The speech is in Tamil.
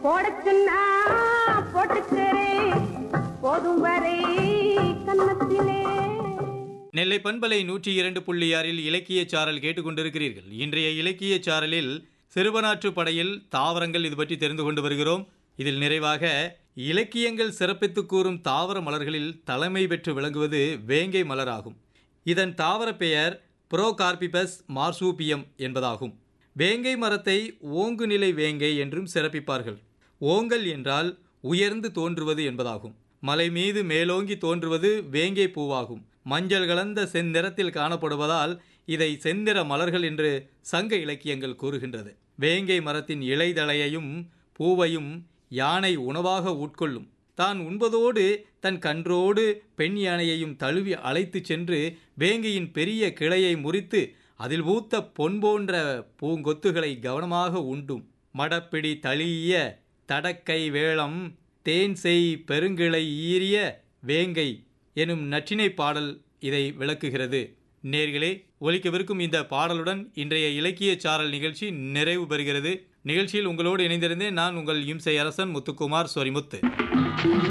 போடச்சுன்னா போட்டுக்கிறேன் போதும் வரை கன்னத்திலே நெல்லை பண்பலை நூற்றி இரண்டு புள்ளி ஆறில் இலக்கிய சாரல் கேட்டுக்கொண்டிருக்கிறீர்கள் இன்றைய இலக்கிய சாரலில் சிறுவனாற்று படையில் தாவரங்கள் இது பற்றி தெரிந்து கொண்டு வருகிறோம் இதில் நிறைவாக இலக்கியங்கள் சிறப்பித்து கூறும் தாவர மலர்களில் தலைமை பெற்று விளங்குவது வேங்கை மலராகும் இதன் தாவர பெயர் புரோகார்பிபஸ் மார்சூபியம் என்பதாகும் வேங்கை மரத்தை ஓங்கு நிலை வேங்கை என்றும் சிறப்பிப்பார்கள் ஓங்கல் என்றால் உயர்ந்து தோன்றுவது என்பதாகும் மலை மீது மேலோங்கி தோன்றுவது வேங்கை பூவாகும் மஞ்சள் கலந்த செந்நிறத்தில் காணப்படுவதால் இதை செந்நிற மலர்கள் என்று சங்க இலக்கியங்கள் கூறுகின்றது வேங்கை மரத்தின் இலைதழையையும் பூவையும் யானை உணவாக உட்கொள்ளும் தான் உண்பதோடு தன் கன்றோடு பெண் யானையையும் தழுவி அழைத்துச் சென்று வேங்கையின் பெரிய கிளையை முறித்து அதில் பூத்த பொன் போன்ற பூங்கொத்துகளை கவனமாக உண்டும் மடப்பிடி தளிய தடக்கை வேளம் தேன் செய் பெருங்கிளை ஈரிய வேங்கை எனும் நற்றினை பாடல் இதை விளக்குகிறது நேர்களே ஒலிக்கவிருக்கும் இந்த பாடலுடன் இன்றைய இலக்கிய சாரல் நிகழ்ச்சி நிறைவு பெறுகிறது நிகழ்ச்சியில் உங்களோடு இணைந்திருந்தேன் நான் உங்கள் இம்சை அரசன் முத்துக்குமார் சொரிமுத்து